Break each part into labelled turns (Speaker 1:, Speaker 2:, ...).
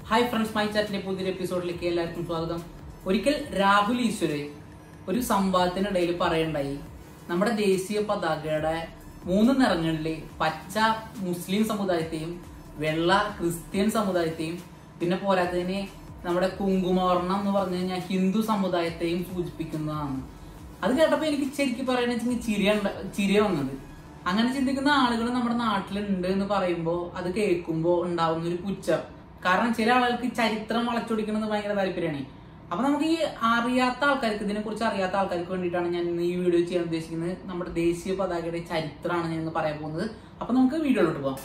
Speaker 1: hi friends my ചാറ്റിലെ പുതിയൊരു എപ്പിസോഡിലേക്ക് എല്ലാവർക്കും സ്വാഗതം ഒരിക്കൽ രാഹുൽ ഈശ്വര് ഒരു സംവാദത്തിനിടയിൽ പറയണ്ടായി നമ്മുടെ ദേശീയ പതാകയുടെ മൂന്ന് നിറങ്ങളില് പച്ച മുസ്ലിം സമുദായത്തെയും വെള്ള ക്രിസ്ത്യൻ സമുദായത്തെയും പിന്നെ പോരാത്തതിന് നമ്മുടെ കുങ്കുമവർണ്ണം എന്ന് പറഞ്ഞു കഴിഞ്ഞാൽ ഹിന്ദു സമുദായത്തെയും സൂചിപ്പിക്കുന്നതാണ് അത് കേട്ടപ്പോ എനിക്ക് ശരിക്കും പറയണെന്ന് ചിരിയ ചിരിയ വന്നത് അങ്ങനെ ചിന്തിക്കുന്ന ആളുകൾ നമ്മുടെ നാട്ടിലുണ്ട് എന്ന് പറയുമ്പോൾ അത് കേൾക്കുമ്പോൾ ഉണ്ടാവുന്ന ഒരു പുച്ഛം കാരണം ചില ആളുകൾക്ക് ചരിത്രം വളച്ചൊടിക്കണമെന്ന് ഭയങ്കര താല്പര്യമാണ് അപ്പൊ നമുക്ക് ഈ അറിയാത്ത ആൾക്കാർക്ക് ഇതിനെ കുറിച്ച് അറിയാത്ത ആൾക്കാർക്ക് വേണ്ടിയിട്ടാണ് ഞാൻ ഇന്ന് ഈ വീഡിയോ ചെയ്യാൻ ഉദ്ദേശിക്കുന്നത് നമ്മുടെ ദേശീയ പതാകയുടെ ചരിത്രമാണ് ഞാൻ ഇന്ന് പറയാൻ പോകുന്നത് അപ്പൊ നമുക്ക് വീഡിയോയിലോട്ട് പോകാം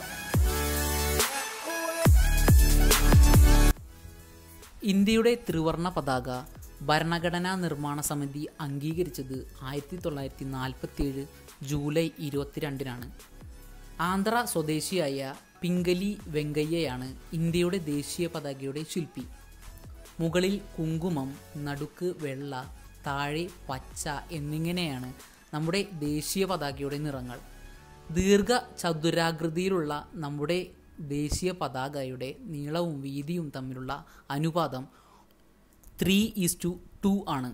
Speaker 1: ഇന്ത്യയുടെ ത്രിവർണ പതാക ഭരണഘടനാ നിർമ്മാണ സമിതി അംഗീകരിച്ചത് ആയിരത്തി തൊള്ളായിരത്തി നാൽപ്പത്തി ഏഴ് ജൂലൈ ഇരുപത്തിരണ്ടിനാണ് ആന്ധ്ര സ്വദേശിയായ പിംഗലി വെങ്കയ്യയാണ് ഇന്ത്യയുടെ ദേശീയ പതാകയുടെ ശില്പി മുകളിൽ കുങ്കുമം നടുക്ക് വെള്ള താഴെ പച്ച എന്നിങ്ങനെയാണ് നമ്മുടെ ദേശീയ പതാകയുടെ നിറങ്ങൾ ദീർഘ ചതുരാകൃതിയിലുള്ള നമ്മുടെ ദേശീയ പതാകയുടെ നീളവും വീതിയും തമ്മിലുള്ള അനുപാതം ത്രീ ഈസ് ടു ടു ആണ്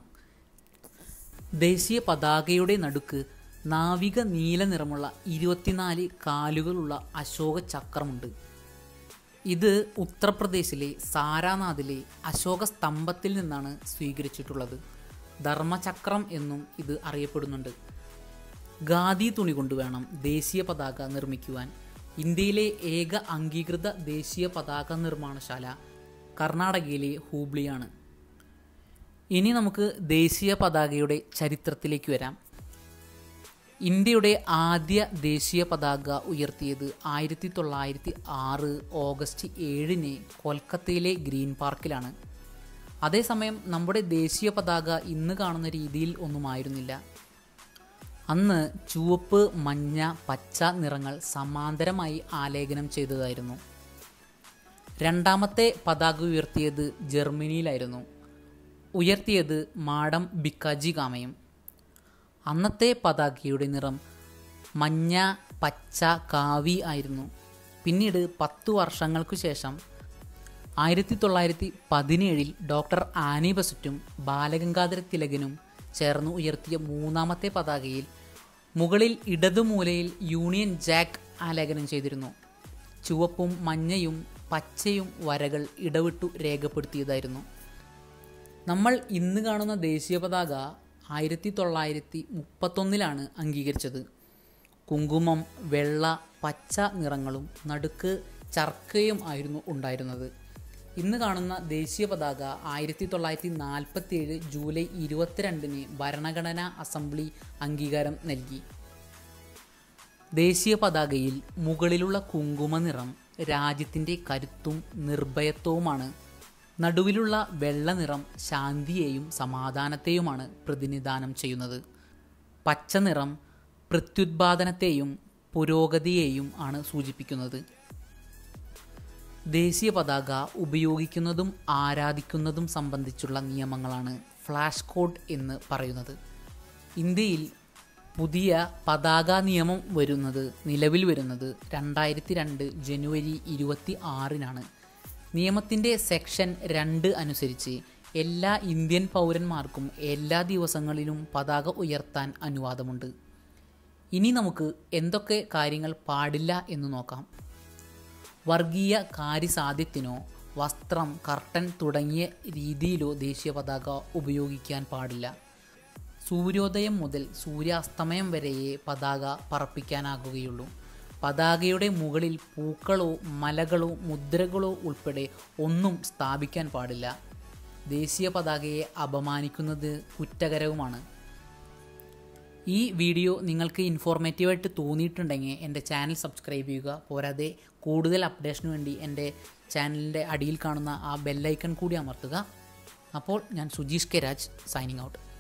Speaker 1: ദേശീയ പതാകയുടെ നടുക്ക് നാവിക നീല നിറമുള്ള ഇരുപത്തിനാല് കാലുകളുള്ള അശോക ചക്രമുണ്ട് ഇത് ഉത്തർപ്രദേശിലെ സാരാനാഥിലെ അശോക സ്തംഭത്തിൽ നിന്നാണ് സ്വീകരിച്ചിട്ടുള്ളത് ധർമ്മചക്രം എന്നും ഇത് അറിയപ്പെടുന്നുണ്ട് ഖാദി തുണി കൊണ്ട് വേണം ദേശീയ പതാക നിർമ്മിക്കുവാൻ ഇന്ത്യയിലെ ഏക അംഗീകൃത ദേശീയ പതാക നിർമ്മാണശാല കർണാടകയിലെ ഹൂബ്ലിയാണ് ഇനി നമുക്ക് ദേശീയ പതാകയുടെ ചരിത്രത്തിലേക്ക് വരാം ഇന്ത്യയുടെ ആദ്യ ദേശീയ പതാക ഉയർത്തിയത് ആയിരത്തി തൊള്ളായിരത്തി ആറ് ഓഗസ്റ്റ് ഏഴിന് കൊൽക്കത്തയിലെ ഗ്രീൻ പാർക്കിലാണ് അതേസമയം നമ്മുടെ ദേശീയ പതാക ഇന്ന് കാണുന്ന രീതിയിൽ ഒന്നുമായിരുന്നില്ല അന്ന് ചുവപ്പ് മഞ്ഞ പച്ച നിറങ്ങൾ സമാന്തരമായി ആലേഖനം ചെയ്തതായിരുന്നു രണ്ടാമത്തെ പതാക ഉയർത്തിയത് ജർമ്മനിയിലായിരുന്നു ഉയർത്തിയത് മാഡം ബിക്കാജി കാമയും അന്നത്തെ പതാകയുടെ നിറം മഞ്ഞ പച്ച കാവി ആയിരുന്നു പിന്നീട് പത്തു വർഷങ്ങൾക്കു ശേഷം ആയിരത്തി തൊള്ളായിരത്തി പതിനേഴിൽ ഡോക്ടർ ആനി ബസറ്റും ബാലഗംഗാധര തിലകനും ചേർന്ന് ഉയർത്തിയ മൂന്നാമത്തെ പതാകയിൽ മുകളിൽ ഇടതുമൂലയിൽ യൂണിയൻ ജാക്ക് ആലേഖനം ചെയ്തിരുന്നു ചുവപ്പും മഞ്ഞയും പച്ചയും വരകൾ ഇടവിട്ടു രേഖപ്പെടുത്തിയതായിരുന്നു നമ്മൾ ഇന്ന് കാണുന്ന ദേശീയ പതാക ആയിരത്തി തൊള്ളായിരത്തി മുപ്പത്തൊന്നിലാണ് അംഗീകരിച്ചത് കുങ്കുമം വെള്ള പച്ച നിറങ്ങളും നടുക്ക് ചർക്കയും ആയിരുന്നു ഉണ്ടായിരുന്നത് ഇന്ന് കാണുന്ന ദേശീയ പതാക ആയിരത്തി തൊള്ളായിരത്തി നാൽപ്പത്തി ഏഴ് ജൂലൈ ഇരുപത്തിരണ്ടിന് ഭരണഘടനാ അസംബ്ലി അംഗീകാരം നൽകി ദേശീയ പതാകയിൽ മുകളിലുള്ള കുങ്കുമ നിറം രാജ്യത്തിൻ്റെ കരുത്തും നിർഭയത്വവുമാണ് നടുവിലുള്ള വെള്ള നിറം ശാന്തിയെയും സമാധാനത്തെയുമാണ് പ്രതിനിധാനം ചെയ്യുന്നത് പച്ച നിറം പ്രത്യുത്പാദനത്തെയും പുരോഗതിയെയും ആണ് സൂചിപ്പിക്കുന്നത് ദേശീയ പതാക ഉപയോഗിക്കുന്നതും ആരാധിക്കുന്നതും സംബന്ധിച്ചുള്ള നിയമങ്ങളാണ് ഫ്ലാഷ് കോഡ് എന്ന് പറയുന്നത് ഇന്ത്യയിൽ പുതിയ പതാക നിയമം വരുന്നത് നിലവിൽ വരുന്നത് രണ്ടായിരത്തി രണ്ട് ജനുവരി ഇരുപത്തി ആറിനാണ് നിയമത്തിൻ്റെ സെക്ഷൻ രണ്ട് അനുസരിച്ച് എല്ലാ ഇന്ത്യൻ പൗരന്മാർക്കും എല്ലാ ദിവസങ്ങളിലും പതാക ഉയർത്താൻ അനുവാദമുണ്ട് ഇനി നമുക്ക് എന്തൊക്കെ കാര്യങ്ങൾ പാടില്ല എന്ന് നോക്കാം വർഗീയ കാര്യസാധ്യത്തിനോ വസ്ത്രം കർട്ടൻ തുടങ്ങിയ രീതിയിലോ ദേശീയ പതാക ഉപയോഗിക്കാൻ പാടില്ല സൂര്യോദയം മുതൽ സൂര്യാസ്തമയം വരെയേ പതാക പറപ്പിക്കാനാകുകയുള്ളൂ പതാകയുടെ മുകളിൽ പൂക്കളോ മലകളോ മുദ്രകളോ ഉൾപ്പെടെ ഒന്നും സ്ഥാപിക്കാൻ പാടില്ല ദേശീയ പതാകയെ അപമാനിക്കുന്നത് കുറ്റകരവുമാണ് ഈ വീഡിയോ നിങ്ങൾക്ക് ഇൻഫോർമേറ്റീവായിട്ട് തോന്നിയിട്ടുണ്ടെങ്കിൽ എൻ്റെ ചാനൽ സബ്സ്ക്രൈബ് ചെയ്യുക പോരാതെ കൂടുതൽ അപ്ഡേഷന് വേണ്ടി എൻ്റെ ചാനലിൻ്റെ അടിയിൽ കാണുന്ന ആ ബെല്ലൈക്കൺ കൂടി അമർത്തുക അപ്പോൾ ഞാൻ Sujeesh K Raj signing out